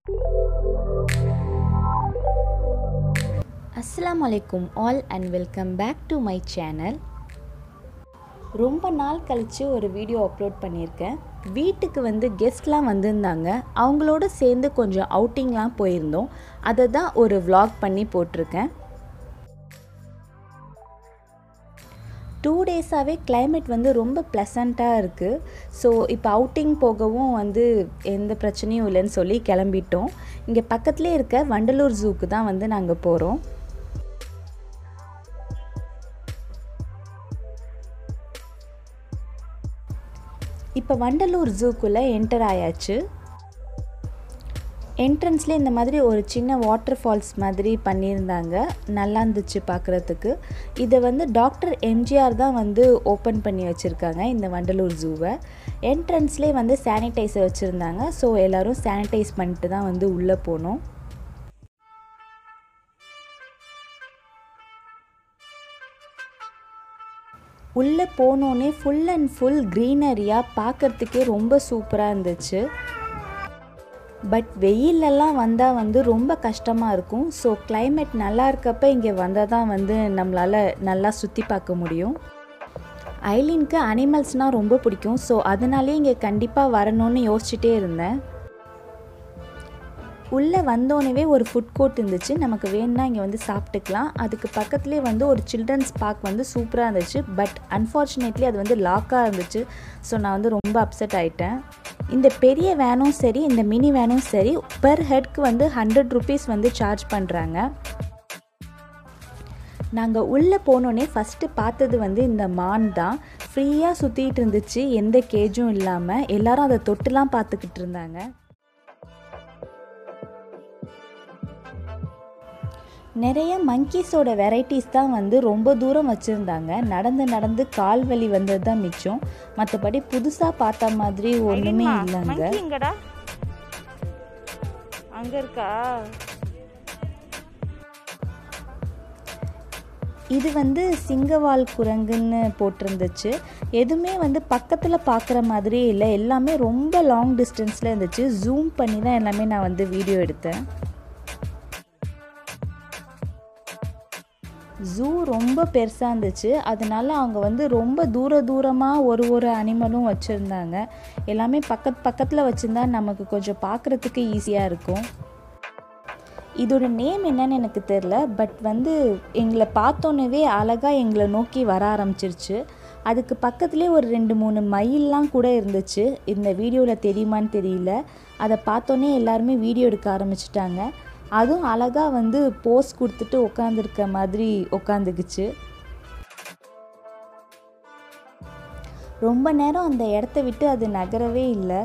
அஸ்ஸலாமு அலைக்கும் all and welcome back to my channel ரொம்ப நாள் கழித்து ஒரு வீடியோ அப்லோட் பண்ணியிருக்கேன் வீட்டுக்கு வந்து கெஸ்ட்லாம் வந்திருந்தாங்க அவங்களோட சேர்ந்து கொஞ்சம் அவுட்டிங்லாம் போயிருந்தோம் அதை தான் ஒரு vlog பண்ணி போட்டிருக்கேன் டூ டேஸாகவே climate வந்து ரொம்ப ப்ளசண்ட்டாக இருக்குது ஸோ இப்போ அவுட்டிங் போகவும் வந்து எந்த பிரச்சனையும் இல்லைன்னு சொல்லி கிளம்பிட்டோம் இங்கே பக்கத்துலேயே இருக்க வண்டலூர் ஜூக்கு தான் வந்து நாங்கள் போகிறோம் இப்போ வண்டலூர் ஜூக்குள்ளே என்டர் ஆயாச்சு என்ட்ரன்ஸ்லேயே இந்த மாதிரி ஒரு சின்ன வாட்டர் ஃபால்ஸ் மாதிரி பண்ணியிருந்தாங்க நல்லா இருந்துச்சு பார்க்குறதுக்கு இதை வந்து டாக்டர் எம்ஜிஆர் தான் வந்து ஓப்பன் பண்ணி வச்சுருக்காங்க இந்த வண்டலூர் ஜூவை என்ட்ரன்ஸ்லேயே வந்து சானிடைசர் வச்சுருந்தாங்க ஸோ எல்லோரும் சானிடைஸ் பண்ணிட்டு தான் வந்து உள்ளே போனோம் உள்ளே போனோன்னே ஃபுல் அண்ட் ஃபுல் க்ரீனரியாக பார்க்குறதுக்கே ரொம்ப சூப்பராக இருந்துச்சு பட் வெயிலெல்லாம் வந்தால் வந்து ரொம்ப கஷ்டமாக இருக்கும் ஸோ climate நல்லா இருக்கப்ப இங்கே வந்தால் தான் வந்து நம்மளால் நல்லா சுற்றி பார்க்க முடியும் ஐலினுக்கு அனிமல்ஸ்னால் ரொம்ப பிடிக்கும் ஸோ அதனாலே இங்கே கண்டிப்பாக வரணும்னு யோசிச்சுட்டே இருந்தேன் உள்ளே வந்தோடனே ஒரு ஃபுட் கோர்ட் இருந்துச்சு நமக்கு வேணும்னா இங்கே வந்து சாப்பிட்டுக்கலாம் அதுக்கு பக்கத்துலேயே வந்து ஒரு சில்ட்ரன்ஸ் பார்க் வந்து சூப்பராக இருந்துச்சு பட் அன்ஃபார்ச்சுனேட்லி அது வந்து லாக்காக இருந்துச்சு ஸோ நான் வந்து ரொம்ப அப்செட் ஆகிட்டேன் இந்த பெரிய வேனும் சரி இந்த மினி வேனும் சரி பெர் ஹெட்க்கு வந்து ஹண்ட்ரட் ருபீஸ் வந்து சார்ஜ் பண்ணுறாங்க நாங்கள் உள்ளே போனோடனே ஃபஸ்ட்டு பார்த்தது வந்து இந்த மான் தான் ஃப்ரீயாக சுற்றிட்டு இருந்துச்சு எந்த கேஜும் இல்லாமல் எல்லாரும் அதை தொட்டுலாம் பார்த்துக்கிட்டு இருந்தாங்க நிறைய மங்கீஸோட வெரைட்டிஸ் தான் வந்து ரொம்ப தூரம் வச்சுருந்தாங்க நடந்து நடந்து கால் வலி வந்தது தான் மிச்சம் மற்றபடி புதுசாக பார்த்த மாதிரி ஒன்றுமே இல்லைங்க மங்கி எங்கடா அங்க இருக்கா இது வந்து சிங்கவால் குரங்குன்னு போட்டிருந்துச்சு எதுவுமே வந்து பக்கத்தில் பார்க்குற மாதிரியே இல்லை எல்லாமே ரொம்ப லாங் டிஸ்டன்ஸில் இருந்துச்சு ஜூம் பண்ணி தான் எல்லாமே நான் வந்து வீடியோ எடுத்தேன் ஜூ ரொம்ப பெருசாக இருந்துச்சு அதனால அவங்க வந்து ரொம்ப தூர தூரமாக ஒரு ஒரு அனிமலும் வச்சுருந்தாங்க எல்லாமே பக்கத்து பக்கத்தில் வச்சுருந்தா நமக்கு கொஞ்சம் பார்க்குறதுக்கு ஈஸியாக இருக்கும் இதோட நேம் என்னன்னு எனக்கு தெரில பட் வந்து எங்களை பார்த்தோன்னே அழகாக எங்களை நோக்கி வர ஆரம்பிச்சிருச்சு அதுக்கு பக்கத்துலேயே ஒரு ரெண்டு மூணு மயில்லாம் கூட இருந்துச்சு இந்த வீடியோவில் தெரியுமான்னு தெரியல அதை பார்த்தோன்னே எல்லாருமே வீடியோ எடுக்க ஆரம்பிச்சிட்டாங்க அதுவும் அழகாக வந்து போஸ் கொடுத்துட்டு உட்காந்துருக்க மாதிரி உட்காந்துக்குச்சு ரொம்ப நேரம் அந்த இடத்த விட்டு அது நகரவே இல்லை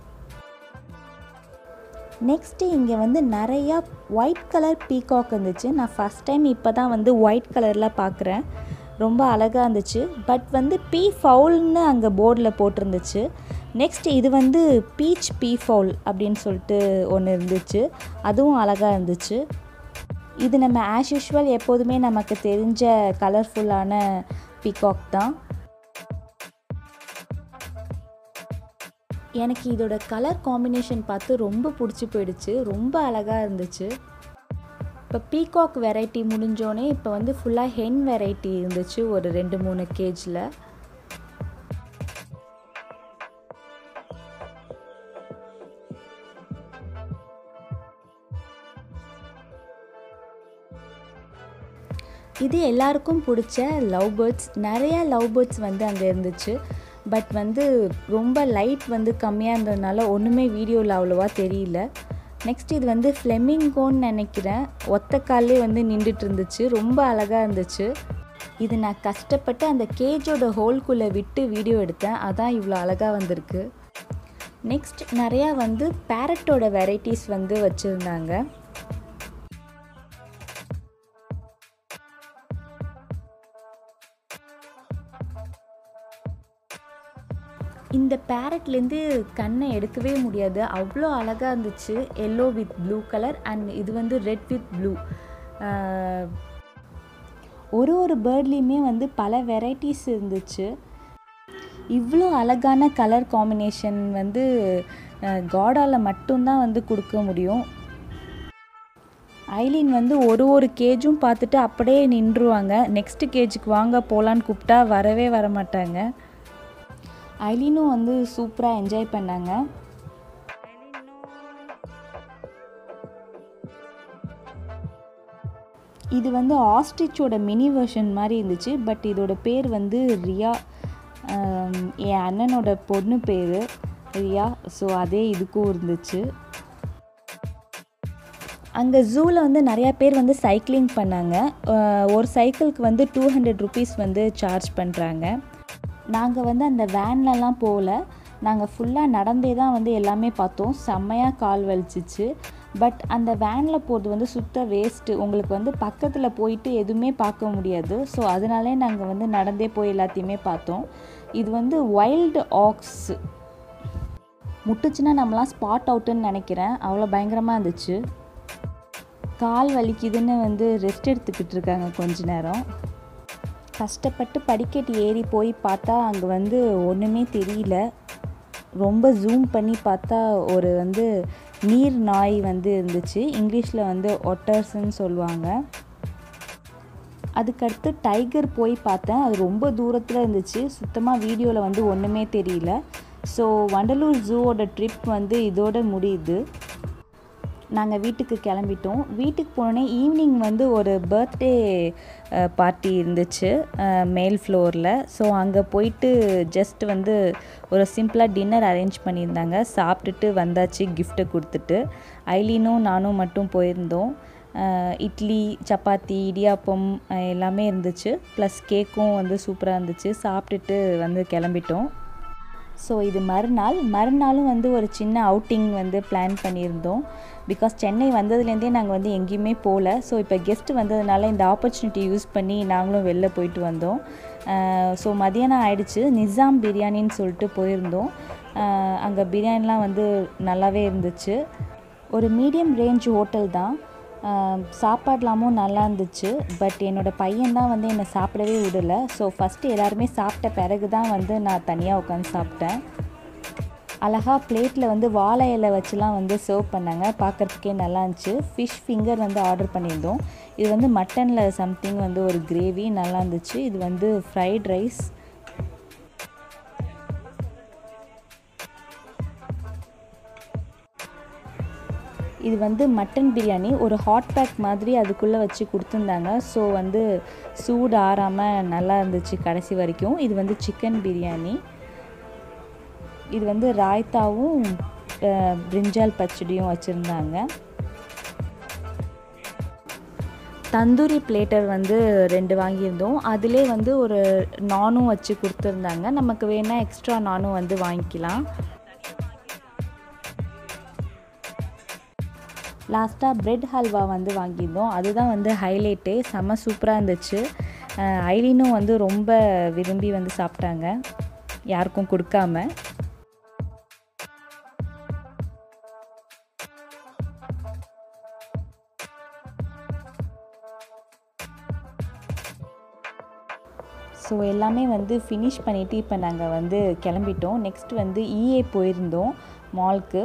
நெக்ஸ்ட்டு இங்கே வந்து நிறையா ஒயிட் கலர் பீகாக் இருந்துச்சு நான் ஃபஸ்ட் டைம் இப்போ தான் வந்து ஒயிட் கலரில் பார்க்குறேன் ரொம்ப அழகாக இருந்துச்சு பட் வந்து பீ ஃபவுல்னு அங்கே போர்டில் போட்டிருந்துச்சு நெக்ஸ்ட் இது வந்து பீச் பீ ஃபவுல் அப்படின்னு சொல்லிட்டு ஒன்று இருந்துச்சு அதுவும் அழகாக இருந்துச்சு இது நம்ம ஆஸ் யூஷுவல் எப்போதுமே நமக்கு தெரிஞ்ச கலர்ஃபுல்லான பீகாக் தான் எனக்கு இதோட கலர் காம்பினேஷன் பார்த்து ரொம்ப பிடிச்சி போயிடுச்சு ரொம்ப அழகாக இருந்துச்சு இப்போ பீகாக் வெரைட்டி முடிஞ்சோடனே இப்போ வந்து ஃபுல்லாக ஹென் வெரைட்டி இருந்துச்சு ஒரு ரெண்டு மூணு கேஜில் இது எல்லாருக்கும் பிடிச்ச லவ் பேர்ட்ஸ் நிறைய லவ் பேர்ட்ஸ் வந்து அங்கே இருந்துச்சு பட் வந்து ரொம்ப லைட் வந்து கம்மியாக இருந்ததுனால ஒன்றுமே வீடியோவில் அவ்வளோவா தெரியல நெக்ஸ்ட் இது வந்து ஃப்ளெமிங்கோன்னு நினைக்கிறேன் ஒத்த கால்லே வந்து நின்றுட்டு இருந்துச்சு ரொம்ப அழகாக இருந்துச்சு இது நான் கஷ்டப்பட்டு அந்த கேஜோட ஹோல்குள்ளே விட்டு வீடியோ எடுத்தேன் அதான் இவ்வளோ அழகாக வந்திருக்கு நெக்ஸ்ட் நிறையா வந்து பேரட்டோட வெரைட்டிஸ் வந்து வச்சுருந்தாங்க இந்த பேரட்லேருந்து கண்ணை எடுக்கவே முடியாது அவ்வளோ அழகாக இருந்துச்சு yellow with blue colour and இது வந்து ரெட் வித் ப்ளூ ஒரு ஒரு பேர்ட்லேயுமே வந்து பல வெரைட்டிஸ் இருந்துச்சு இவ்வளோ அழகான கலர் காம்பினேஷன் வந்து காடால் மட்டும்தான் வந்து கொடுக்க முடியும் ஐலின் வந்து ஒரு ஒரு கேஜும் பார்த்துட்டு அப்படியே நின்றுவாங்க நெக்ஸ்ட் கேஜுக்கு வாங்க போகலான்னு கூப்பிட்டா வரவே வர மாட்டாங்க ஐலினும் வந்து சூப்பராக என்ஜாய் பண்ணாங்க இது வந்து ஆஸ்ட்ரிச்சோட மினி வெர்ஷன் மாதிரி இருந்துச்சு பட் இதோட பேர் வந்து ரியா ஆம், என் அண்ணனோட பொண்ணு பேர் ரியா ஸோ அதே இதுக்கும் இருந்துச்சு அங்கே ஜூவில் வந்து நிறையா பேர் வந்து சைக்கிளிங் பண்ணாங்க அஹ் ஒரு சைக்கிளுக்கு வந்து டூ ஹண்ட்ரட் ருபீஸ் வந்து சார்ஜ் பண்ணுறாங்க நாங்கள் வந்து அந்த வேன்லலாம் போகல நாங்கள் ஃபுல்லாக நடந்தே தான் வந்து எல்லாமே பார்த்தோம் செம்மையாக கால் வலிச்சிச்சு பட் அந்த வேனில் போகிறது வந்து சுத்த வேஸ்ட்டு உங்களுக்கு வந்து பக்கத்தில் போயிட்டு எதுவுமே பார்க்க முடியாது ஸோ அதனாலே நாங்கள் வந்து நடந்தே போய் எல்லாத்தையுமே பார்த்தோம் இது வந்து வைல்டு ஆக்ஸ் முட்டுச்சுன்னா நம்மலாம் ஸ்பாட் அவுட்டுன்னு நினைக்கிறேன் அவ்வளோ பயங்கரமாக இருந்துச்சு கால் வலிக்குதுன்னு வந்து ரெஸ்ட் எடுத்துக்கிட்டு இருக்காங்க கொஞ்ச நேரம் கஷ்டப்பட்டு படிக்கட்டு ஏறி போய் பார்த்தா அங்கே வந்து ஒன்றுமே தெரியல ரொம்ப ஜூம் பண்ணி பார்த்தா ஒரு வந்து நீர் நாய் வந்து இருந்துச்சு இங்கிலீஷில் வந்து ஒட்டர்ஸ்ன்னு சொல்லுவாங்க அதுக்கடுத்து டைகர் போய் பார்த்தேன் அது ரொம்ப தூரத்தில் இருந்துச்சு சுத்தமாக வீடியோவில் வந்து ஒன்றுமே தெரியல ஸோ வண்டலூர் ஜூவோட ட்ரிப் வந்து இதோட முடியுது நாங்கள் வீட்டுக்கு கிளம்பிட்டோம் வீட்டுக்கு போனோடனே ஈவினிங் வந்து ஒரு பர்த்டே பார்ட்டி இருந்துச்சு மேல் ஃப்ளோரில் ஸோ அங்கே போயிட்டு ஜஸ்ட் வந்து ஒரு சிம்பிளாக டின்னர் அரேஞ்ச் பண்ணியிருந்தாங்க சாப்பிட்டுட்டு வந்தாச்சு கிஃப்ட்டை கொடுத்துட்டு ஐலினும் நானும் மட்டும் போயிருந்தோம் அஹ் இட்லி சப்பாத்தி இடியாப்பம் அஹ் எல்லாமே இருந்துச்சு ப்ளஸ் கேக்கும் வந்து சூப்பராக இருந்துச்சு சாப்பிட்டுட்டு வந்து கிளம்பிட்டோம் ஸோ இது மறுநாள் மறுநாளும் வந்து ஒரு சின்ன அவுட்டிங் வந்து பிளான் பண்ணியிருந்தோம் பிகாஸ் சென்னை வந்ததுலேருந்தே நாங்கள் வந்து எங்கேயுமே போகல ஸோ இப்போ கெஸ்ட் வந்ததுனால இந்த ஆப்பர்ச்சுனிட்டி யூஸ் பண்ணி நாங்களும் வெளில போயிட்டு வந்தோம் ஸோ மதியானம் ஆயிடுச்சு நிசாம் பிரியாணின்னு சொல்லிட்டு போயிருந்தோம் அங்கே பிரியாணிலாம் வந்து நல்லாவே இருந்துச்சு ஒரு மீடியம் ரேஞ்ச் ஹோட்டல் தான் ஆஹ் சாப்பாடுலாமும் நல்லா இருந்துச்சு பட் என்னோடய பையன் தான் வந்து என்னை சாப்பிடவே விடலை ஸோ ஃபஸ்ட்டு எல்லாருமே சாப்பிட்ட பிறகு தான் வந்து நான் தனியாக உட்காந்து சாப்பிட்டேன் அழகா பிளேட்டில் வந்து வாழை இலை வச்சுலாம் வந்து சர்வ் பண்ணாங்க பார்க்குறதுக்கே நல்லா இருந்துச்சு ஃபிஷ் ஃபிங்கர் வந்து ஆர்டர் பண்ணியிருந்தோம் இது வந்து மட்டனில் சம்திங் வந்து ஒரு கிரேவி நல்லா இருந்துச்சு இது வந்து ஃப்ரைட் ரைஸ் இது வந்து மட்டன் பிரியாணி ஒரு ஹாட் பேக் மாதிரி அதுக்குள்ளே வச்சு கொடுத்துருந்தாங்க ஸோ வந்து சூடு ஆறாமல் நல்லா இருந்துச்சு கடைசி வரைக்கும் இது வந்து சிக்கன் பிரியாணி இது வந்து ராய்த்தாவும் அஹ், பிரிஞ்சால் பச்சடியும் வச்சுருந்தாங்க தந்தூரி பிளேட்டர் வந்து ரெண்டு வாங்கியிருந்தோம் அதிலே வந்து ஒரு நானும் வச்சு கொடுத்துருந்தாங்க நமக்கு வேணால் எக்ஸ்ட்ரா நானும் வந்து வாங்கிக்கலாம் லாஸ்ட்டாக பிரெட் ஹல்வா வந்து வாங்கியிருந்தோம் அதுதான் வந்து ஹைலைட்டே செம்ம சூப்பராக இருந்துச்சு அஹ் ஐலினும் வந்து ரொம்ப விரும்பி வந்து சாப்பிட்டாங்க யாருக்கும் கொடுக்காம ஸோ எல்லாமே வந்து ஃபினிஷ் பண்ணிவிட்டு இப்போ நாங்கள் வந்து கிளம்பிட்டோம் நெக்ஸ்ட் வந்து இஏ போயிருந்தோம் மால்க்கு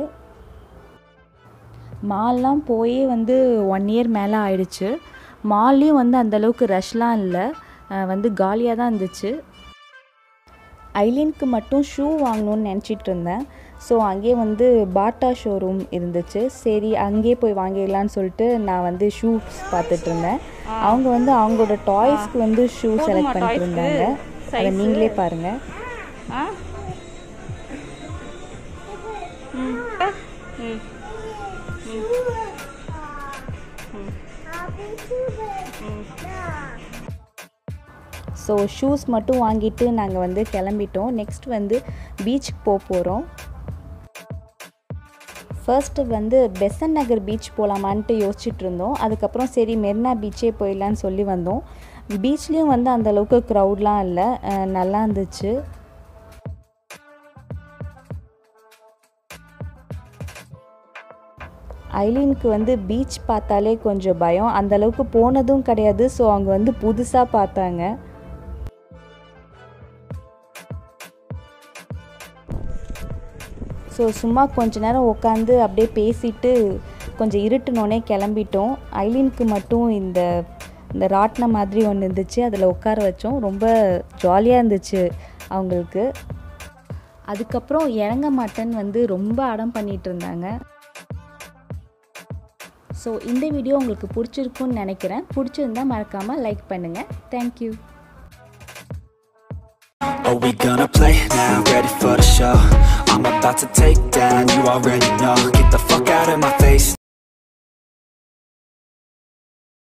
மால்லாம் போயே வந்து ஒன் இயர் மேலே ஆயிடுச்சு மால்லையும் வந்து அந்தளவுக்கு ரஷ்லாம் இல்லை அஹ் வந்து காலியாக தான் இருந்துச்சு ஐலினுக்கு மட்டும் ஷூ வாங்கணும்னு நினச்சிட்டு இருந்தேன் ஸோ அங்கேயே வந்து பாட்டா ஷோரூம் இருந்துச்சு சரி அங்கேயே போய் வாங்கிடலான்னு சொல்லிட்டு நான் வந்து ஷூஸ் பார்த்துட்டு இருந்தேன் அவங்க வந்து அவங்களோட டாய்ஸ்க்கு வந்து ஷூ செலக்ட் பண்ணிட்டு இருந்தாங்க அதை நீங்களே பாருங்கள் ஆ ம் ம் ஸோ ஷூஸ் மட்டும் வாங்கிட்டு நாங்கள் வந்து கிளம்பிட்டோம் நெக்ஸ்ட் வந்து பீச்சுக்கு போக போகிறோம் ஃபர்ஸ்ட்டு வந்து பெசன் நகர் பீச் போகலாமான்ட்டு யோசிச்சுட்டு இருந்தோம் அதுக்கப்புறம் சரி மெரினா பீச்சே போயிடலான்னு சொல்லி வந்தோம் பீச்லேயும் வந்து அந்த அளவுக்கு க்ரௌட்லாம் இல்லை அஹ் நல்லா இருந்துச்சு ஐலினுக்கு வந்து பீச் பார்த்தாலே கொஞ்சம் பயம் அந்த அளவுக்கு போனதும் கிடையாது ஸோ அவங்க வந்து புதுசாக பார்த்தாங்க ஸோ சும்மா கொஞ்ச நேரம் உட்காந்து அப்படியே பேசிட்டு கொஞ்சம் இருட்டுனோடனே கிளம்பிட்டோம் ஐலினுக்கு மட்டும் இந்த இந்த ராட்டினம் மாதிரி ஒன்று இருந்துச்சு அதில் உட்கார வச்சோம் ரொம்ப ஜாலியாக இருந்துச்சு அவங்களுக்கு அதுக்கப்புறம் இறங்க மாட்டேன்னு வந்து ரொம்ப அடம் பண்ணிட்டு இருந்தாங்க ஸோ இந்த வீடியோ உங்களுக்கு பிடிச்சிருக்குன்னு நினைக்கிறேன் பிடிச்சிருந்தா மறக்காமல் லைக் பண்ணுங்கள் thank you Are we gonna play now? Ready for the show? I'm about to take down, you already know Get the fuck out of my face